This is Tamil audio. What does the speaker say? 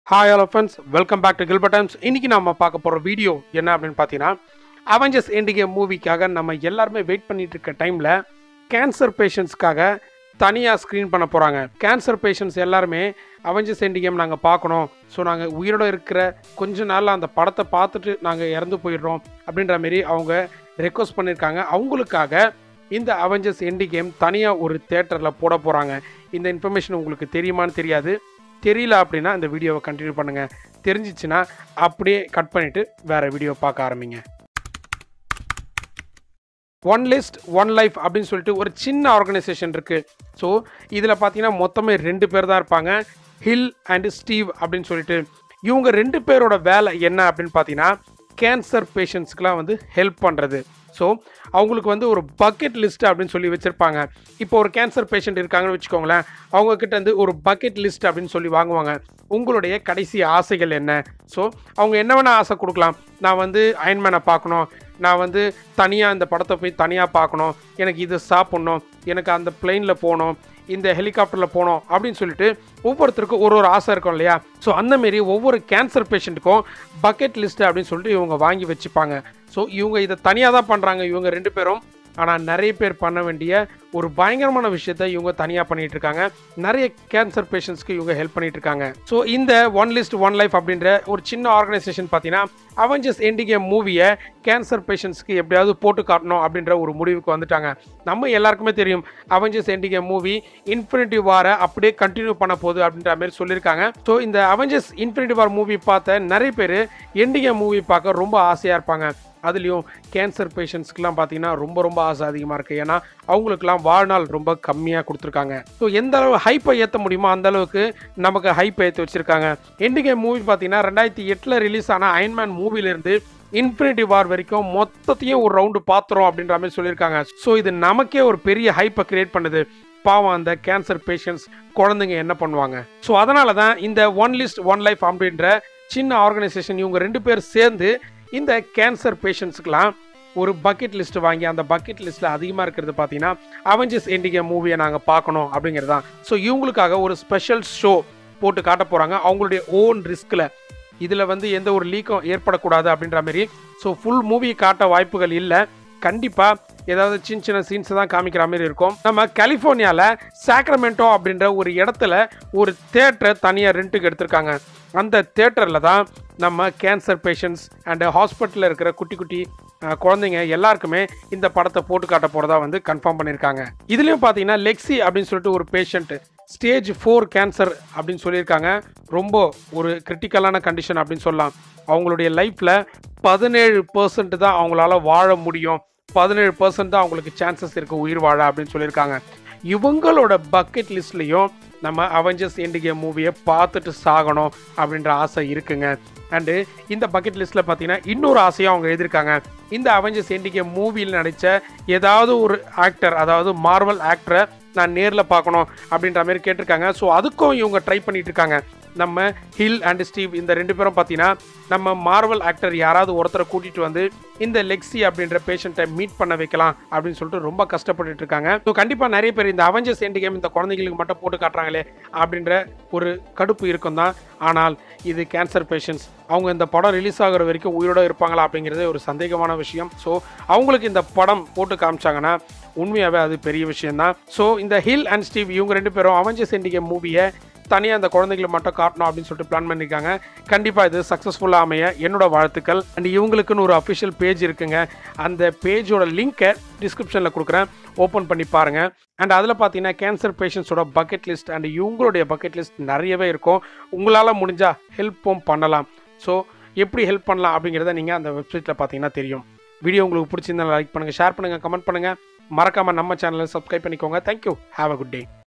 hi hello friends welcome back to Gilbert times இன்னைக்கு நம்ம பார்க்க போகிற வீடியோ என்ன அப்படின்னு பார்த்தீங்கன்னா அவெஞ்சர்ஸ் எண்டிகே மூவிக்காக நம்ம எல்லாருமே வெயிட் பண்ணிட்டு இருக்க டைமில் கேன்சர் பேஷண்ட்ஸ்க்காக தனியாக ஸ்க்ரீன் பண்ண போகிறாங்க கேன்சர் பேஷண்ட்ஸ் எல்லாருமே அவெஞ்சர்ஸ் எண்டிகேம் நாங்கள் பார்க்கணும் ஸோ நாங்கள் உயிரோட இருக்கிற கொஞ்ச நாளில் அந்த படத்தை பார்த்துட்டு நாங்கள் இறந்து போயிடுறோம் அப்படின்ற மாரி அவங்க ரெக்வஸ்ட் பண்ணியிருக்காங்க அவங்களுக்காக இந்த அவெஞ்சர்ஸ் எண்டி கேம் தனியாக ஒரு தேட்டரில் போட போகிறாங்க இந்த இன்ஃபர்மேஷன் உங்களுக்கு தெரியுமான்னு தெரியாது தெரியல அப்படின்னா இந்த வீடியோவை கண்டினியூ பண்ணுங்கள் தெரிஞ்சிச்சுன்னா அப்படியே கட் பண்ணிவிட்டு வேறு வீடியோ பார்க்க ஆரம்பிங்க ஒன் லிஸ்ட் ஒன் லைஃப் அப்படின்னு சொல்லிட்டு ஒரு சின்ன ஆர்கனைசேஷன் இருக்குது ஸோ இதில் பார்த்தீங்கன்னா மொத்தமே ரெண்டு பேர் தான் இருப்பாங்க ஹில் அண்ட் ஸ்டீவ் அப்படின்னு சொல்லிட்டு இவங்க ரெண்டு பேரோட வேலை என்ன அப்படின்னு பார்த்தீங்கன்னா கேன்சர் பேஷண்ட்ஸ்க்குலாம் வந்து ஹெல்ப் பண்ணுறது ஸோ அவங்களுக்கு வந்து ஒரு பக்கெட் லிஸ்ட் அப்படின்னு சொல்லி வச்சுருப்பாங்க இப்போ ஒரு கேன்சர் பேஷண்ட் இருக்காங்கன்னு வச்சுக்கோங்களேன் அவங்க கிட்ட வந்து ஒரு பக்கெட் லிஸ்ட் அப்படின்னு சொல்லி வாங்குவாங்க உங்களுடைய கடைசி ஆசைகள் என்ன ஸோ அவங்க என்ன வேணால் ஆசை கொடுக்கலாம் நான் வந்து அயன்மேனை பார்க்கணும் நான் வந்து தனியாக இந்த படத்தை போய் தனியாக பார்க்கணும் எனக்கு இது சாப்பிட்ணும் எனக்கு அந்த பிளெயினில் போகணும் இந்த ஹெலிகாப்டரில் போனோம் அப்படின்னு சொல்லிட்டு ஒவ்வொருத்தருக்கும் ஒரு ஒரு ஆசை இருக்கும் இல்லையா ஸோ அந்தமாரி ஒவ்வொரு கேன்சர் பேஷண்ட்டுக்கும் பக்கெட் லிஸ்ட்டு அப்படின்னு சொல்லிட்டு இவங்க வாங்கி வச்சுப்பாங்க ஸோ இவங்க இதை தனியாக தான் பண்ணுறாங்க இவங்க ரெண்டு பேரும் ஆனால் நிறைய பேர் பண்ண வேண்டிய ஒரு பயங்கரமான விஷயத்த இவங்க தனியாக பண்ணிட்டு இருக்காங்க நிறைய கேன்சர் பேஷண்ட்ஸ்க்கு இவங்க ஹெல்ப் பண்ணிட்டு இருக்காங்க ஸோ இந்த ஒன் லிஸ்ட் ஒன் லைஃப் அப்படின்ற ஒரு சின்ன ஆர்கனைசேஷன் பார்த்தீங்கன்னா அவெஞ்சர்ஸ் எண்டிகேம் மூவியை கேன்சர் பேஷண்ட்ஸ்க்கு எப்படியாவது போட்டு காட்டணும் அப்படின்ற ஒரு முடிவுக்கு வந்துட்டாங்க நம்ம எல்லாருக்குமே தெரியும் அவெஞ்சர்ஸ் எண்டிகேம் மூவி இன்ஃபினிட்டி வாரை அப்படியே கண்டினியூ பண்ண போகுது அப்படின்ற மாதிரி சொல்லியிருக்காங்க ஸோ இந்த அவெஞ்சர்ஸ் இன்ஃபினிட்டி வார் மூவி பார்த்த நிறைய பேர் எண்டிகேம் மூவி பார்க்க ரொம்ப ஆசையாக இருப்பாங்க அதுலேயும் கேன்சர் பேஷண்ட்ஸ்க்குலாம் பார்த்தீங்கன்னா ரொம்ப ரொம்ப ஆசை அதிகமாக இருக்குது ஏன்னா அவங்களுக்குலாம் வாழ்நாள் ரொம்ப கம்மியாக கொடுத்துருக்காங்க ஸோ எந்த அளவு ஹைப்பை ஏற்ற முடியுமோ அந்த அளவுக்கு நமக்கு ஹைப்பை ஏற்றி வச்சுருக்காங்க எண்டிகேம் மூவி பார்த்தீங்கன்னா ரெண்டாயிரத்தி எட்டில் ரிலீஸ் ஆன அயன்மேன் மூவிலேருந்து இன்ஃபினிட்டி வார் வரைக்கும் மொத்தத்தையும் ஒரு ரவுண்டு பார்த்துறோம் அப்படின்ற மாதிரி சொல்லியிருக்காங்க ஸோ இது நமக்கே ஒரு பெரிய ஹைப்பை கிரியேட் பண்ணுது பாவம் அந்த கேன்சர் பேஷண்ட்ஸ் குழந்தைங்க என்ன பண்ணுவாங்க ஸோ அதனால தான் இந்த ஒன் லிஸ்ட் ஒன் லைஃப் அப்படின்ற சின்ன ஆர்கனைசேஷன் இவங்க ரெண்டு பேர் சேர்ந்து இந்த கேன்சர் பேஷண்ட்ஸுக்கெலாம் ஒரு பக்கெட் லிஸ்ட் வாங்கி அந்த பக்கெட் லிஸ்ட்டில் அதிகமாக இருக்கிறது பார்த்தீங்கன்னா அவெஞ்சர்ஸ் எண்டிகே மூவியை நாங்கள் பார்க்கணும் அப்படிங்கிறது தான் ஸோ இவங்களுக்காக ஒரு ஸ்பெஷல் ஷோ போட்டு காட்ட போகிறாங்க அவங்களுடைய ஓன் ரிஸ்கில் இதில் வந்து எந்த ஒரு லீக்கும் ஏற்படக்கூடாது அப்படின்ற மாதிரி ஸோ ஃபுல் மூவி காட்ட வாய்ப்புகள் இல்லை கண்டிப்பாக ஏதாவது சின்ன சின்ன சீன்ஸ் தான் காமிக்கிற மாதிரி இருக்கும் நம்ம கலிஃபோர்னியாவில் சாக்ரமெண்டோ அப்படின்ற ஒரு இடத்துல ஒரு தேட்டரை தனியாக ரெண்ட்டுக்கு எடுத்திருக்காங்க அந்த தேட்டரில் தான் நம்ம கேன்சர் பேஷண்ட்ஸ் அண்டு ஹாஸ்பிட்டலில் இருக்கிற குட்டி குட்டி அஹ், குழந்தைங்க எல்லாருக்குமே இந்த படத்தை போட்டு காட்ட போகிறதா வந்து கன்ஃபார்ம் பண்ணியிருக்காங்க இதுலேயும் பார்த்தீங்கன்னா லெக்ஸி அப்படின்னு சொல்லிட்டு ஒரு பேஷண்ட் ஸ்டேஜ் ஃபோர் கேன்சர் அப்படின்னு சொல்லியிருக்காங்க ரொம்ப ஒரு கிரிட்டிக்கலான கண்டிஷன் அப்படின்னு சொல்லலாம் அவங்களுடைய லைஃப்பில் பதினேழு பர்சன்ட் தான் அவங்களால வாழ முடியும் பதினேழு பர்சன்ட் தான் அவங்களுக்கு சான்சஸ் இருக்குது உயிர் வாழ அப்படின்னு சொல்லியிருக்காங்க இவங்களோட பக்கெட் லிஸ்ட்லேயும் நம்ம அவெஞ்சர்ஸ் எண்டிகே மூவியை பார்த்துட்டு சாகணும் அப்படின்ற ஆசை இருக்குங்க அண்டு இந்த பக்கெட் லிஸ்ட்டில் பார்த்தீங்கன்னா இன்னொரு ஆசையும் அவங்க எழுதியிருக்காங்க இந்த அவெஞ்சர்ஸ் எண்டிகே மூவியில் நடித்த ஏதாவது ஒரு ஆக்டர் அதாவது மார்வல் ஆக்டரை நான் நேரில் பார்க்கணும் அப்படின்ற மாதிரி கேட்டிருக்காங்க ஸோ அதுக்கும் இவங்க ட்ரை பண்ணிட்டு இருக்காங்க நம்ம ஹில் அண்ட் ஸ்டீவ் இந்த ரெண்டு பேரும் பார்த்தீங்கன்னா நம்ம மார்வல் ஆக்டர் யாராவது ஒருத்தரை கூட்டிகிட்டு வந்து இந்த லெக்ஸி அப்படின்ற பேஷண்ட்டை மீட் பண்ண வைக்கலாம் அப்படின்னு சொல்லிட்டு ரொம்ப கஷ்டப்பட்டுட்டு இருக்காங்க ஸோ கண்டிப்பாக நிறைய பேர் இந்த அவெஞ்சர்ஸ் எண்ட் கேம் இந்த குழந்தைங்களுக்கு மட்டும் போட்டு காட்டுறாங்களே அப்படின்ற ஒரு கடுப்பு இருக்கும் தான் ஆனால் இது கேன்சர் பேஷண்ட்ஸ் அவங்க இந்த படம் ரிலீஸ் ஆகிற வரைக்கும் உயிரோட இருப்பாங்களா அப்படிங்கிறதே ஒரு சந்தேகமான விஷயம் ஸோ அவங்களுக்கு இந்த படம் போட்டு காமிச்சாங்கன்னா உண்மையாகவே அது பெரிய விஷயம்தான் ஸோ இந்த ஹில் அண்ட் ஸ்டீவ் இவங்க ரெண்டு பேரும் அவெஞ்சர்ஸ் எண்ட் கேம் மூவியை தனியாக அந்த குழந்தைகளை மட்டும் காட்டணும் அப்படின்னு சொல்லிட்டு பிளான் பண்ணியிருக்காங்க கண்டிப்பாக இது சக்ஸஸ்ஃபுல்லாக அமைய என்னோட வாழ்த்துக்கள் அண்ட் இவங்களுக்குன்னு ஒரு அஃபிஷியல் பேஜ் இருக்குங்க அந்த பேஜோட லிங்க்கை டிஸ்கிரிப்ஷனில் கொடுக்குறேன் ஓப்பன் பண்ணி பாருங்கள் அண்ட் அதில் பார்த்தீங்கன்னா கேன்சர் பேஷண்ட்ஸோட பக்கெட் லிஸ்ட் அண்ட் இவங்களுடைய பக்கெட் லிஸ்ட் நிறையவே இருக்கும் உங்களால் முடிஞ்சால் ஹெல்ப்பும் பண்ணலாம் ஸோ எப்படி ஹெல்ப் பண்ணலாம் அப்படிங்கிறத நீங்கள் அந்த வெப்சைட்டில் பார்த்தீங்கன்னா தெரியும் வீடியோ உங்களுக்கு பிடிச்சிருந்தா லைக் பண்ணுங்கள் ஷேர் பண்ணுங்கள் கமெண்ட் பண்ணுங்கள் மறக்காமல் நம்ம சேனலை சப்ஸ்கிரைப் பண்ணிக்கோங்க thank you have a good day